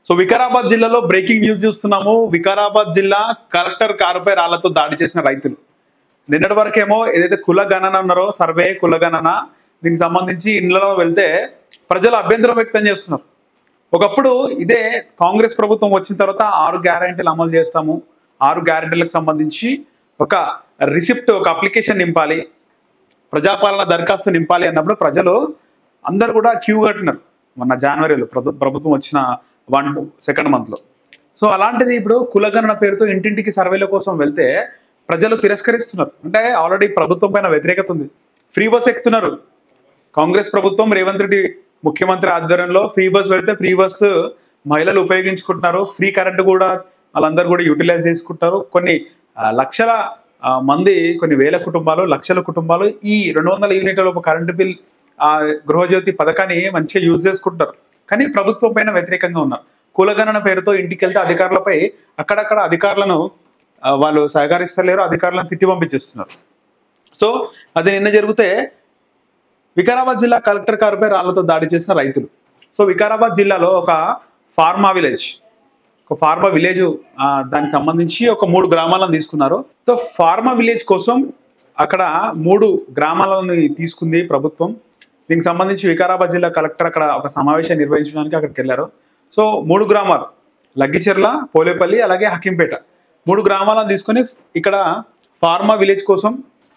so Vikarabad జిల్లాలో breaking news చూస్తున్నాము వికారాబాద్ జిల్లా కలెక్టర్ కారుపై రాళ్లతో దాడి చేసిన రైతులు నిన్నటి వరకేమో ఏదైతే కుల గణన ఉన్నారో సర్వే కుల గణన దీనికి సంబంధించి ఇండ్లలో వెళ్తే ప్రజలు అభ్యంతరం వ్యక్తం చేస్తున్నారు ఒకప్పుడు ఇదే కాంగ్రెస్ ప్రభుత్వం వచ్చిన తర్వాత ఆరు గ్యారంటీలు అమలు చేస్తాము ఆరు గ్యారంటీలకు సంబంధించి ఒక రిసిప్ట్ ఒక అప్లికేషన్ నింపాలి ప్రజాపాలన దరఖాస్తు నింపాలి అన్నప్పుడు ప్రజలు అందరు కూడా క్యూ కట్టినారు మొన్న జనవరిలో ప్రభు- ప్రభుత్వం వచ్చిన వన్ సెకండ్ మంత్లో సో అలాంటిది ఇప్పుడు కులగణన పేరుతో ఇంటింటికి సర్వేల కోసం వెళ్తే ప్రజలు తిరస్కరిస్తున్నారు అంటే ఆల్రెడీ ప్రభుత్వం పైన వ్యతిరేకత ఉంది ఫ్రీ బస్ ఎక్కుతున్నారు కాంగ్రెస్ ప్రభుత్వం రేవంత్ రెడ్డి ముఖ్యమంత్రి ఆధ్వర్యంలో ఫ్రీ బస్ పెడితే ఫ్రీ బస్ మహిళలు ఉపయోగించుకుంటున్నారు ఫ్రీ కరెంట్ కూడా వాళ్ళందరూ కూడా యూటిలైజ్ చేసుకుంటారు కొన్ని ఆ, లక్షల ఆ, మంది కొన్ని వేల కుటుంబాలు లక్షల కుటుంబాలు ఈ రెండు వందల యూనిట్ల లోపు కరెంటు బిల్ ఆ గృహజ్యోతి పథకాన్ని మంచిగా యూజ్ చేసుకుంటారు కానీ ప్రభుత్వం పైన వ్యతిరేకంగా ఉన్నారు కులగణన పేరుతో ఇంటికి వెళ్తే అధికారులపై అక్కడక్కడ అధికారులను ఆ, వాళ్ళు సహకరిస్తలేరు అధికారులను తిట్టి పంపించేస్తున్నారు సో అది నిన్న జరిగితే వికారాబాద్ జిల్లా కలెక్టర్ కారుపై రాళ్లతో దాడి చేసిన రైతులు సో వికారాబాద్ జిల్లాలో ఒక ఫార్మా విలేజ్ ఒక ఫార్మా విలేజ్ ఆ, దానికి సంబంధించి ఒక మూడు గ్రామాలను తీసుకున్నారు సో ఫార్మా విలేజ్ కోసం అక్కడ మూడు గ్రామాలను తీసుకుంది ప్రభుత్వం దీనికి సంబంధించి వికారాబాద్ జిల్లా కలెక్టర్ అక్కడ ఒక సమావేశం నిర్వహించడానికి అక్కడికి వెళ్ళారు సో మూడు గ్రామాలు లగ్గిచెర్ల పోలేపల్లి అలాగే హకింపేట మూడు గ్రామాలను తీసుకొని ఇక్కడ ఫార్మా విలేజ్ కోసం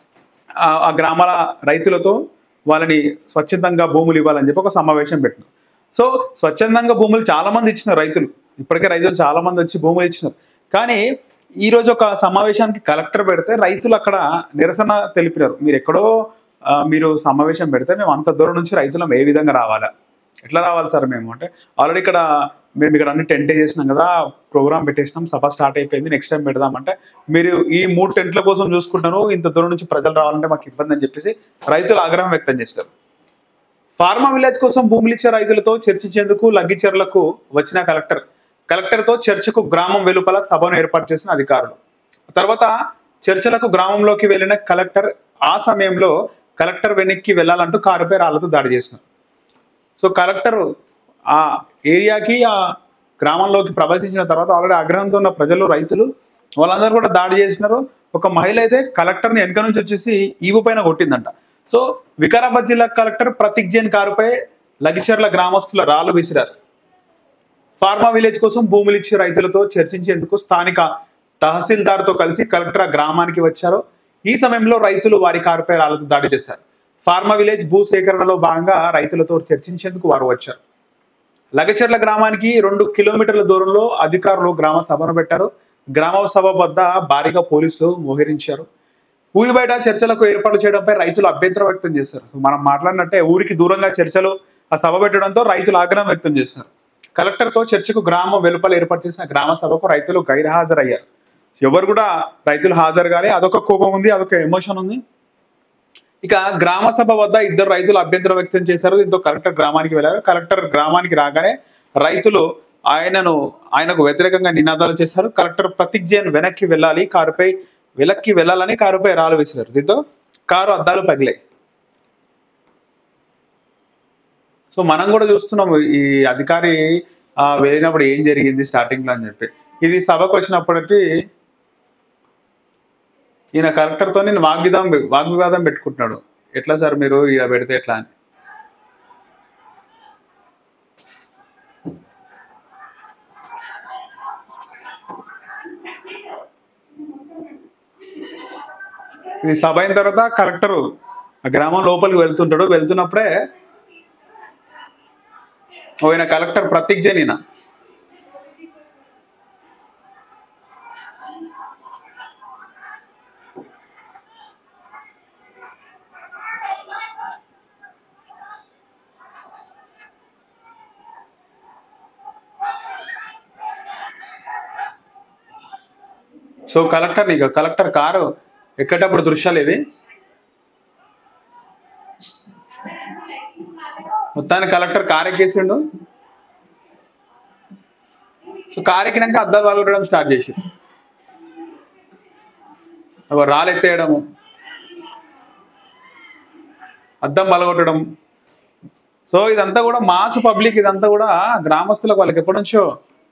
ఆ ఆ గ్రామాల రైతులతో వాళ్ళని స్వచ్ఛందంగా భూములు ఇవ్వాలని చెప్పి ఒక సమావేశం పెట్టినారు సో స్వచ్ఛందంగా భూములు చాలా మంది ఇచ్చినారు రైతులు ఇప్పటికే రైతులు చాలా మంది వచ్చి భూములు ఇచ్చినారు కానీ ఈ రోజు ఒక సమావేశానికి కలెక్టర్ పెడితే రైతులు అక్కడ నిరసన తెలిపినారు మీరు ఎక్కడో ఆ, మీరు సమావేశం పెడితే మేము అంత దూరం నుంచి రైతులం ఏ విధంగా రావాలా ఎట్లా రావాలి సార్ మేము అంటే ఆల్రెడీ ఇక్కడ మేము ఇక్కడ అన్ని టెంట్ చేసినాం కదా ప్రోగ్రామ్ పెట్టేసినాం సభ స్టార్ట్ అయిపోయింది నెక్స్ట్ టైం పెడదామంటే మీరు ఈ మూడు టెంట్ల కోసం చూసుకుంటారు ఇంత దూరం నుంచి ప్రజలు రావాలంటే మాకు ఇబ్బంది అని చెప్పేసి రైతులు ఆగ్రహం వ్యక్తం చేస్తారు ఫార్మా విలేజ్ కోసం భూములు ఇచ్చే రైతులతో చర్చించేందుకు లగ్గిచెర్లకు వచ్చిన కలెక్టర్ కలెక్టర్తో చర్చకు గ్రామం వెలుపల సభను ఏర్పాటు చేసిన అధికారులు తర్వాత చర్చలకు గ్రామంలోకి వెళ్ళిన కలెక్టర్ ఆ సమయంలో కలెక్టర్ వెనక్కి వెళ్ళాలంటూ కారుపై రాళ్లతో దాడి చేసినారు సో కలెక్టర్ ఆ ఏరియాకి ఆ గ్రామంలోకి ప్రవేశించిన తర్వాత ఆల్రెడీ ఆగ్రహంతో ఉన్న ప్రజలు రైతులు వాళ్ళందరూ కూడా దాడి చేసినారు ఒక మహిళ అయితే కలెక్టర్ని వెనక నుంచి వచ్చేసి ఈవు పైన కొట్టిందంట సో వికారాబాద్ జిల్లా కలెక్టర్ ప్రతీక్ జైన్ కారుపై లగిచర్ల గ్రామస్తుల రాళ్ళు విసిరారు ఫార్మా విలేజ్ కోసం భూములు ఇచ్చే రైతులతో చర్చించేందుకు స్థానిక తహసీల్దార్తో కలిసి కలెక్టర్ ఆ గ్రామానికి వచ్చారు ఈ సమయంలో రైతులు వారి కారుపై రాళ్లతో దాడి చేశారు ఫార్మా విలేజ్ భూ సేకరణలో భాగంగా రైతులతో చర్చించేందుకు వారు వచ్చారు లగచర్ల గ్రామానికి రెండు కిలోమీటర్ల దూరంలో అధికారులు గ్రామ సభను పెట్టారు గ్రామ సభ వద్ద భారీగా పోలీసులు మోహరించారు ఊరి బయట చర్చలకు ఏర్పాటు చేయడంపై రైతులు అభ్యంతరం వ్యక్తం చేశారు సో మనం మాట్లాడినట్టే ఊరికి దూరంగా చర్చలు ఆ సభ పెట్టడంతో రైతులు ఆగ్రహం వ్యక్తం చేస్తున్నారు కలెక్టర్తో చర్చకు గ్రామం వెలుపల ఏర్పాటు చేసిన గ్రామ సభకు రైతులు గైర్హాజరయ్యారు ఎవరు కూడా రైతులు హాజరు కాలే అదొక కోపం ఉంది అదొక ఎమోషన్ ఉంది ఇక గ్రామ సభ వద్ద ఇద్దరు రైతులు అభ్యంతరం వ్యక్తం చేశారు దీంతో కలెక్టర్ గ్రామానికి వెళ్ళారు కలెక్టర్ గ్రామానికి రాగానే రైతులు ఆయనను ఆయనకు వ్యతిరేకంగా నినాదాలు చేశారు కలెక్టర్ ప్రతీక్ జైన్ వెనక్కి వెళ్ళాలి కారుపై వెనక్కి వెళ్ళాలని కారుపై రాళ్ళు వేశారు దీంతో కారు అద్దాలు పగిలాయి సో మనం కూడా చూస్తున్నాం ఈ అధికారి ఆ, వెళ్ళినప్పుడు ఏం జరిగింది స్టార్టింగ్ లో అని చెప్పి ఇది సభకు వచ్చినప్పటికీ ఈయన కలెక్టర్తో నేను వాగ్విదం వాగ్వివాదం పెట్టుకుంటున్నాడు ఎట్లా సార్ మీరు ఇలా పెడితే ఎట్లా అని ఇది సభ అయిన తర్వాత కలెక్టర్ ఆ గ్రామం లోపలికి వెళ్తుంటాడు వెళ్తున్నప్పుడే ఓ ఈయన కలెక్టర్ ప్రతీక్ జైన్ ఈయన సో కలెక్టర్ ఇక కలెక్టర్ కారు ఎక్కేటప్పుడు దృశ్యాలు ఇవి మొత్తానికి కలెక్టర్ కారు ఎక్కేసిండు సో కారు ఎక్కినాక అద్దాలు పగలగొట్టడం స్టార్ట్ చేసి రాళ్ళు ఎత్తేయడము అద్దం పలగొట్టడం సో ఇదంతా కూడా మాస్ పబ్లిక్ ఇదంతా కూడా గ్రామస్తులకు వాళ్ళకి ఎప్పటి నుంచో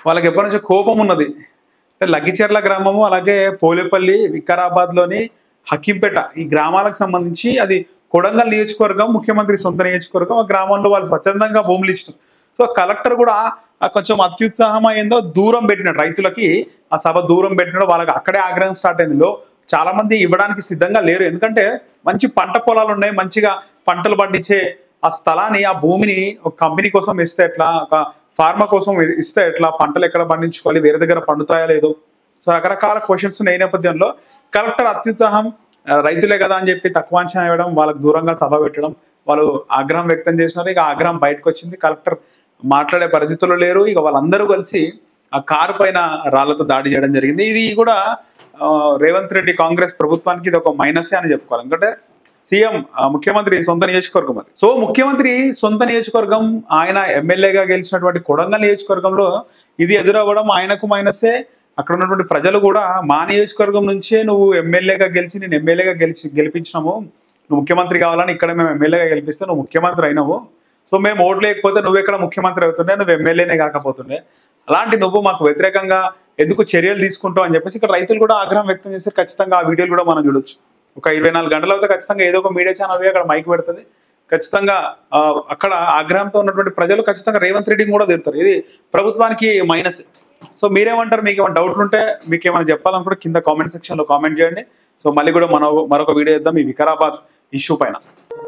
వాళ్ళకి ఎప్పటి నుంచో కోపం ఉన్నది అంటే లగ్గిచెర్ల గ్రామము అలాగే పోలేపల్లి వికారాబాద్లోని హకీంపేట ఈ గ్రామాలకు సంబంధించి అది కొడంగల్ నియోజకవర్గం ముఖ్యమంత్రి సొంత నియోజకవర్గం ఆ గ్రామంలో వాళ్ళు స్వచ్ఛందంగా భూములు ఇచ్చారు సో కలెక్టర్ కూడా ఆ కొంచెం అత్యుత్సాహం అయిందో దూరం పెట్టినాడు రైతులకి ఆ సభ దూరం పెట్టినాడు వాళ్ళకి అక్కడే ఆగ్రహం స్టార్ట్ అయింది లో చాలా మంది ఇవ్వడానికి సిద్ధంగా లేరు ఎందుకంటే మంచి పంట పొలాలు ఉన్నాయి మంచిగా పంటలు పండించే ఆ స్థలాన్ని ఆ భూమిని ఒక కంపెనీ కోసం ఇస్తే ఎట్లా ఒక ఫార్మా కోసం ఇస్తే ఎట్లా పంటలు ఎక్కడ పండించుకోవాలి వేరే దగ్గర పండుతాయా లేదో సో రకరకాల క్వశ్చన్స్ ఉన్న ఈ నేపథ్యంలో కలెక్టర్ అత్యుత్సాహం ఆ, రైతులే కదా అని చెప్పి తక్కువ అంచనా వేయడం వాళ్ళకు దూరంగా సభ పెట్టడం వాళ్ళు ఆగ్రహం వ్యక్తం చేసినారు ఇక ఆగ్రహం బయటకు వచ్చింది కలెక్టర్ మాట్లాడే పరిస్థితుల్లో లేరు ఇక వాళ్ళందరూ కలిసి ఆ కారు పైన రాళ్లతో దాడి చేయడం జరిగింది ఇది కూడా ఆ, రేవంత్ రెడ్డి కాంగ్రెస్ ప్రభుత్వానికి ఇది ఒక మైనసే అని చెప్పుకోవాలి ఎందుకంటే సీఎం ఆ, ముఖ్యమంత్రి సొంత నియోజకవర్గం అది సో ముఖ్యమంత్రి సొంత నియోజకవర్గం ఆయన ఎమ్మెల్యేగా గెలిచినటువంటి కొడంగల్ నియోజకవర్గంలో ఇది ఎదురవ్వడం ఆయనకు మైనసే అక్కడ ఉన్నటువంటి ప్రజలు కూడా మా నియోజకవర్గం నుంచే నువ్వు ఎమ్మెల్యేగా గెలిచి నేను ఎమ్మెల్యేగా గెలిచి గెలిపించినాము నువ్వు ముఖ్యమంత్రి కావాలని ఇక్కడ మేము ఎమ్మెల్యేగా గెలిపిస్తే నువ్వు ముఖ్యమంత్రి అయినావు సో మేము ఓట్లు లేకపోతే నువ్వు ఎక్కడ ముఖ్యమంత్రి అవుతుండే నువ్వు ఎమ్మెల్యేనే కాకపోతుండే అలాంటి నువ్వు మాకు వ్యతిరేకంగా ఎందుకు చర్యలు తీసుకుంటావు అని చెప్పేసి ఇక్కడ రైతులు కూడా ఆగ్రహం వ్యక్తం చేస్తే ఖచ్చితంగా ఆ వీడియోలు కూడా మనం చూడొచ్చు ఒక ఇరవై నాలుగు గంటలు అయితే ఖచ్చితంగా ఏదో ఒక మీడియా ఛానల్ పోయి అక్కడ మైక్ పెడుతుంది ఖచ్చితంగా ఆ, అక్కడ ఆగ్రహంతో ఉన్నటువంటి ప్రజలు ఖచ్చితంగా రేవంత్ రెడ్డిని కూడా తిడతారు ఇది ప్రభుత్వానికి మైనస్ సో మీరేమంటారు మీకు ఏమైనా డౌట్లు ఉంటే మీకు ఏమైనా చెప్పాలనుకుంటే కింద కామెంట్ సెక్షన్ లో కామెంట్ చేయండి సో మళ్ళీ కూడా మన మరొక వీడియో ఇద్దాం ఈ వికారాబాద్ ఇష్యూ పైన